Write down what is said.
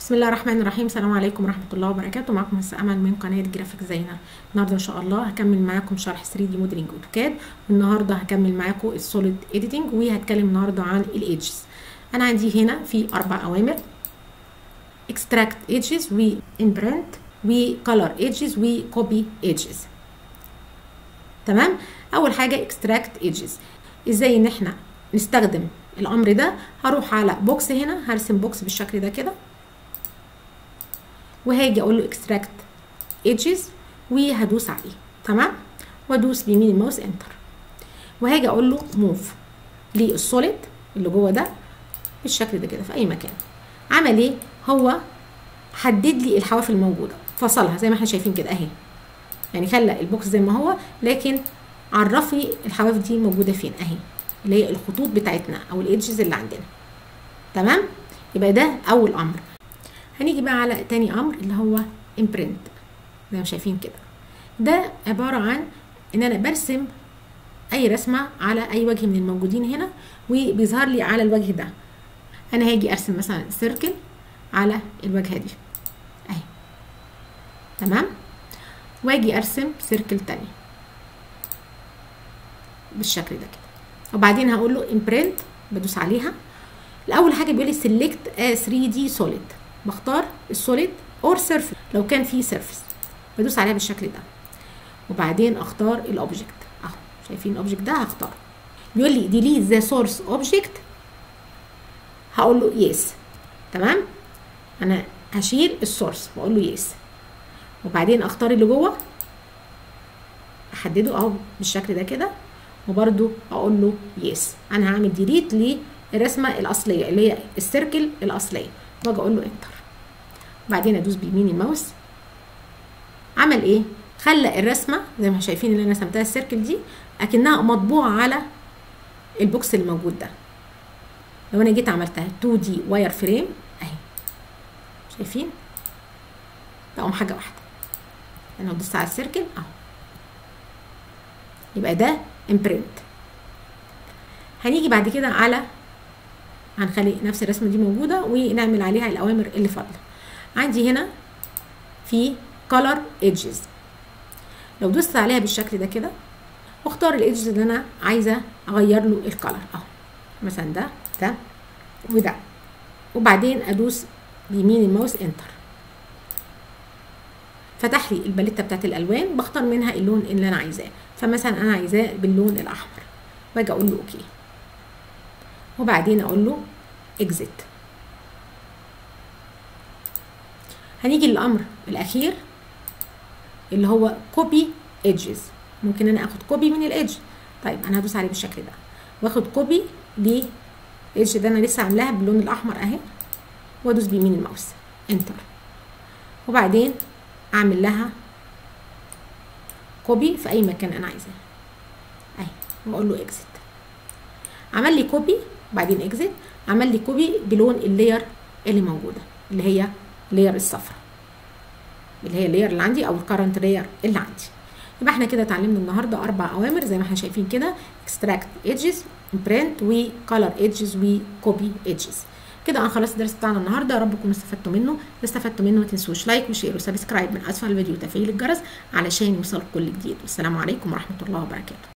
بسم الله الرحمن الرحيم السلام عليكم ورحمه الله وبركاته معكم هسه امل من قناه جرافيك زينه النهارده ان شاء الله هكمل معاكم شرح 3 دي موديلنج اوتوكاد والنهارده هكمل معاكم السوليد اديتنج وهتكلم النهارده عن الايدجز انا عندي هنا في اربع اوامر اكستراكت ايدجز وامبرنت وكولر ايدجز وكوبي ايدجز تمام اول حاجه اكستراكت ايدجز ازاي ان احنا نستخدم الامر ده هروح على بوكس هنا هرسم بوكس بالشكل ده كده وهاجي اقول له اكستراكت ايدجز وهدوس عليه تمام وادوس بيمين الماوس انتر وهاجي اقول له موف للسوليد اللي جوه ده بالشكل ده كده في اي مكان عمل ايه هو حدد لي الحواف الموجوده فصلها زي ما احنا شايفين كده اهي يعني خلى البوكس زي ما هو لكن عرف لي الحواف دي موجوده فين اهي اللي هي الخطوط بتاعتنا او الايدجز اللي عندنا تمام يبقى ده اول امر هنيجي بقى على تاني امر اللي هو امبرنت زي ما شايفين كده ده عباره عن ان انا برسم اي رسمه على اي وجه من الموجودين هنا وبيظهر لي على الوجه ده انا هاجي ارسم مثلا سيركل على الواجهه دي اهي تمام واجي ارسم سيركل تاني بالشكل ده كده وبعدين هقول له امبرنت بدوس عليها الاول حاجه بيقول لي سيلكت 3 دي سوليد بختار السوليد اور سيرفيس لو كان في سيرفيس بدوس عليها بالشكل ده وبعدين اختار الاوبجكت اهو شايفين الاوبجكت ده هختاره بيقول لي ديليت ذا سورس اوبجكت هقول له يس تمام انا هشيل السورس واقول له يس وبعدين اختار اللي جوه احدده اهو بالشكل ده كده وبرده اقول له يس انا هعمل ديليت للرسمه الاصليه اللي هي السيركل الاصليه واجي اقول له انتر بعدين ادوس بيمين الماوس عمل ايه خلى الرسمه زي ما شايفين اللي انا رسمتها السيركل دي اكنها مطبوعه على البوكس اللي موجود ده لو انا جيت عملتها 2 دي واير فريم اهي شايفين بقوا حاجه واحده انا لو دوست على السيركل اهو يبقى ده امبرنت هنيجي بعد كده على هنخلي نفس الرسمه دي موجوده ونعمل عليها الاوامر اللي فاضله عندي هنا في color edges لو دوست عليها بالشكل ده كده واختار الايدجز اللي انا عايزه اغير له الكلر اهو مثلا ده ده وده وبعدين ادوس بيمين الماوس انتر فتح لي الباليته بتاعت الالوان بختار منها اللون اللي انا عايزاه فمثلا انا عايزاه باللون الاحمر باجي اقول له اوكي وبعدين اقول له اكزيت هنيجي للامر الاخير اللي هو كوبي ايدجز ممكن انا اخد كوبي من الايدج طيب انا هدوس عليه بالشكل ده واخد كوبي للايدج ده انا لسه عاملاها باللون الاحمر اهي وادوس بيمين الماوس انتر وبعدين اعمل لها كوبي في اي مكان انا عايزاه اهي واقول له اكزيت عمل لي كوبي بعدين اكزيت عمل لي كوبي بلون اللاير اللي موجوده اللي هي لاير الصفرا اللي هي اللاير اللي عندي او الكرنت لاير اللي عندي يبقى احنا كده اتعلمنا النهارده اربع اوامر زي ما احنا شايفين كده اكستراكت ايدجز امبرنت وكولر ايدجز وكوبي ايدجز كده انا خلصت الدرس بتاعنا النهارده يا رب تكونوا استفدتوا منه استفدتوا منه ما تنسوش لايك وشير وسبسكرايب من اسفل الفيديو وتفعيل الجرس علشان يوصلك كل جديد والسلام عليكم ورحمه الله وبركاته